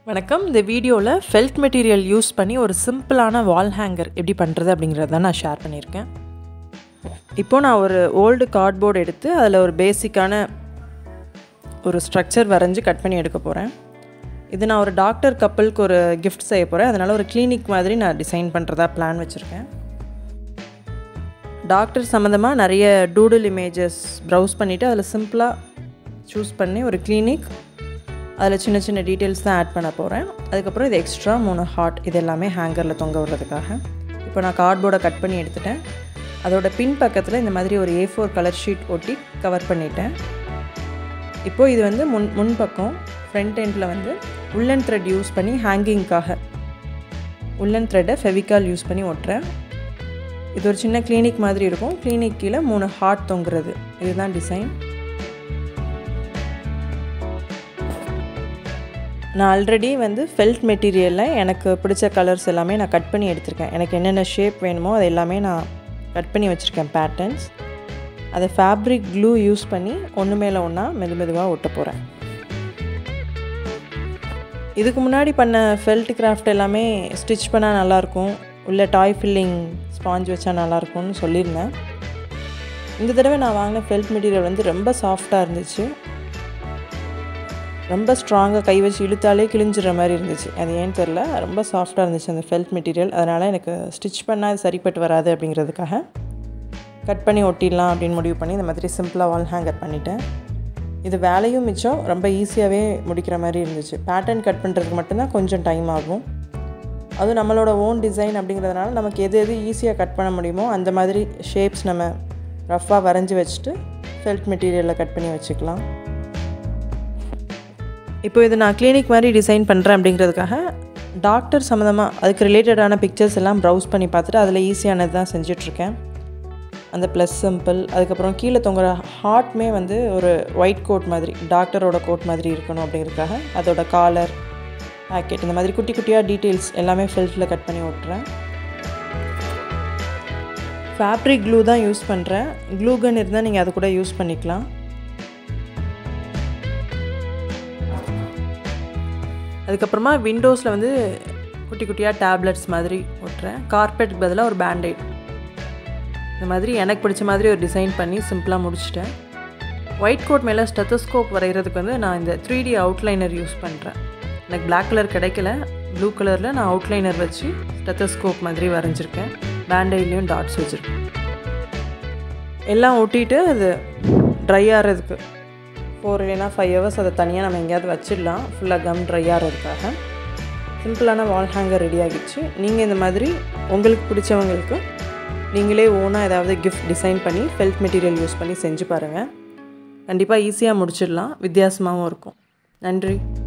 வணக்கம் இந்த வீடியோவில் ஃபெல்ட் மெட்டீரியல் யூஸ் பண்ணி ஒரு சிம்பிளான வால் ஹேங்கர் எப்படி பண்ணுறது அப்படிங்கிறத தான் நான் ஷேர் பண்ணியிருக்கேன் இப்போது நான் ஒரு ஓல்டு கார்ட்போர்டு எடுத்து அதில் ஒரு பேசிக்கான ஒரு ஸ்ட்ரக்சர் வரைஞ்சி கட் பண்ணி எடுக்க போகிறேன் இது நான் ஒரு டாக்டர் கப்பலுக்கு ஒரு கிஃப்ட் செய்ய போகிறேன் அதனால் ஒரு கிளினிக் மாதிரி நான் டிசைன் பண்ணுறதா பிளான் வச்சுருக்கேன் டாக்டர் சம்மந்தமாக நிறைய டூடில் இமேஜஸ் ப்ரௌஸ் பண்ணிவிட்டு அதில் சிம்பிளாக சூஸ் பண்ணி ஒரு கிளினிக் அதில் சின்ன சின்ன டீட்டெயில்ஸ் தான் ஆட் பண்ண போகிறேன் அதுக்கப்புறம் இது எக்ஸ்ட்ரா மூணு ஹார்ட் இது எல்லாமே ஹேங்கரில் தொங்க விடுறதுக்காக இப்போ நான் கார்ட்போர்டை கட் பண்ணி எடுத்துட்டேன் அதோட பின் பக்கத்தில் இந்த மாதிரி ஒரு ஏ ஃபோர் கலர் ஷீட் ஒட்டி கவர் பண்ணிட்டேன் இப்போது இது வந்து முன் முன்பக்கம் ஃப்ரண்ட் எண்டில் வந்து உள்ளன் த்ரெட் யூஸ் பண்ணி ஹேங்கிங்க்காக உள்ளன் த்ரெட்டை ஃபெவிகால் யூஸ் பண்ணி ஒட்டுறேன் இது ஒரு சின்ன கிளினிக் மாதிரி இருக்கும் கிளினிக் கீழே மூணு ஹார்ட் தொங்குறது இதுதான் டிசைன் நான் ஆல்ரெடி வந்து ஃபெல்ட் மெட்டீரியலில் எனக்கு பிடிச்ச கலர்ஸ் எல்லாமே நான் கட் பண்ணி எடுத்திருக்கேன் எனக்கு என்னென்ன ஷேப் வேணுமோ அது எல்லாமே நான் கட் பண்ணி வச்சுருக்கேன் பேட்டர்ன்ஸ் அதை ஃபேப்ரிக் க்ளூ யூஸ் பண்ணி ஒன்று மேலே ஒன்றா மெது மெதுவாக ஒட்ட போகிறேன் இதுக்கு முன்னாடி பண்ண ஃபெல்ட் கிராஃப்ட் எல்லாமே ஸ்டிச் பண்ணால் நல்லாயிருக்கும் உள்ள டாய் ஃபில்லிங் ஸ்பாஞ்ச் வச்சா நல்லாயிருக்கும்னு சொல்லியிருந்தேன் இந்த தடவை நான் வாங்கின ஃபெல்ட் மெட்டீரியல் வந்து ரொம்ப சாஃப்டாக இருந்துச்சு ரொம்ப ஸ்ட்ராங்காக கை வச்சு இழுத்தாலே கிழிஞ்சிற மாதிரி இருந்துச்சு அது ஏன்னு தெரில ரொம்ப சாஃப்டாக இருந்துச்சு அந்த ஃபெல்ட் மெட்டீரியல் அதனால் எனக்கு ஸ்டிச் பண்ணால் அது சரிப்பட்டு வராது அப்படிங்கிறதுக்காக கட் பண்ணி ஒட்டிடலாம் அப்படின்னு முடிவு பண்ணி இந்த மாதிரி சிம்பிளாக வால் ஹேங்கர் பண்ணிட்டேன் இது வேலையும் மிச்சம் ரொம்ப ஈஸியாகவே முடிக்கிற மாதிரி இருந்துச்சு பேட்டர்ன் கட் பண்ணுறதுக்கு மட்டும்தான் கொஞ்சம் டைம் ஆகும் அதுவும் நம்மளோட ஓன் டிசைன் அப்படிங்கிறதுனால நமக்கு எது எது ஈஸியாக கட் பண்ண முடியுமோ அந்த மாதிரி ஷேப்ஸ் நம்ம ரஃப்பாக வரைஞ்சி வச்சுட்டு ஃபெல்ட் மெட்டீரியலில் கட் பண்ணி வச்சுக்கலாம் இப்போ இது நான் கிளினிக் மாதிரி டிசைன் பண்ணுறேன் அப்படிங்கிறதுக்காக டாக்டர் சம்மந்தமாக அதுக்கு ரிலேட்டடான பிக்சர்ஸ் எல்லாம் ப்ரௌஸ் பண்ணி பார்த்துட்டு அதில் ஈஸியானது தான் செஞ்சிட்ருக்கேன் அந்த ப்ளஸ் சிம்பிள் அதுக்கப்புறம் கீழே தொங்குற ஹார்ட்மே வந்து ஒரு ஒயிட் கோட் மாதிரி டாக்டரோட கோட் மாதிரி இருக்கணும் அப்படிங்கிறதுக்காக அதோட காலர் பேக்கெட் இந்த மாதிரி குட்டி குட்டியாக டீட்டெயில்ஸ் எல்லாமே ஃபெல்ட்டில் கட் பண்ணி ஓட்டுறேன் ஃபேப்ரிக் க்ளூ தான் யூஸ் பண்ணுறேன் க்ளூ கன் இருந்தால் நீங்கள் அது கூட யூஸ் பண்ணிக்கலாம் அதுக்கப்புறமா விண்டோஸில் வந்து குட்டி குட்டியாக டேப்லெட்ஸ் மாதிரி ஒட்டுறேன் கார்பெட்டுக்கு பதிலாக ஒரு பேண்டைட் இந்த மாதிரி எனக்கு பிடிச்ச மாதிரி ஒரு டிசைன் பண்ணி சிம்பிளாக முடிச்சிட்டேன் ஒயிட் கோட் மேலே ஸ்டெத்தஸ்கோப் வரைகிறதுக்கு வந்து நான் இந்த த்ரீ டி அவுட்லைனர் யூஸ் பண்ணுறேன் எனக்கு பிளாக் கலர் கிடைக்கல ப்ளூ கலரில் நான் அவுட்லைனர் வச்சு ஸ்டெத்தஸ்கோப் மாதிரி வரைஞ்சிருக்கேன் பேண்டைட்லேயும் டாட்ஸ் வச்சுருக்கேன் எல்லாம் ஒட்டிட்டு அது ட்ரை ஆகிறதுக்கு ஃபோர் இல்லைனா ஃபைவ் ஹவர்ஸ் அதை தனியாக நம்ம எங்கேயாவது வச்சிடலாம் ஃபுல்லாக கம் ட்ரை ஆகிறதுக்காக சிம்பிளான வால் ஹேங்கர் ரெடி ஆகிடுச்சு நீங்கள் இந்த மாதிரி உங்களுக்கு பிடிச்சவங்களுக்கு நீங்களே ஓனாக ஏதாவது கிஃப்ட் டிசைன் பண்ணி ஃபெல்ட் மெட்டீரியல் யூஸ் பண்ணி செஞ்சு பாருங்கள் கண்டிப்பாக ஈஸியாக முடிச்சிடலாம் வித்தியாசமாகவும் இருக்கும் நன்றி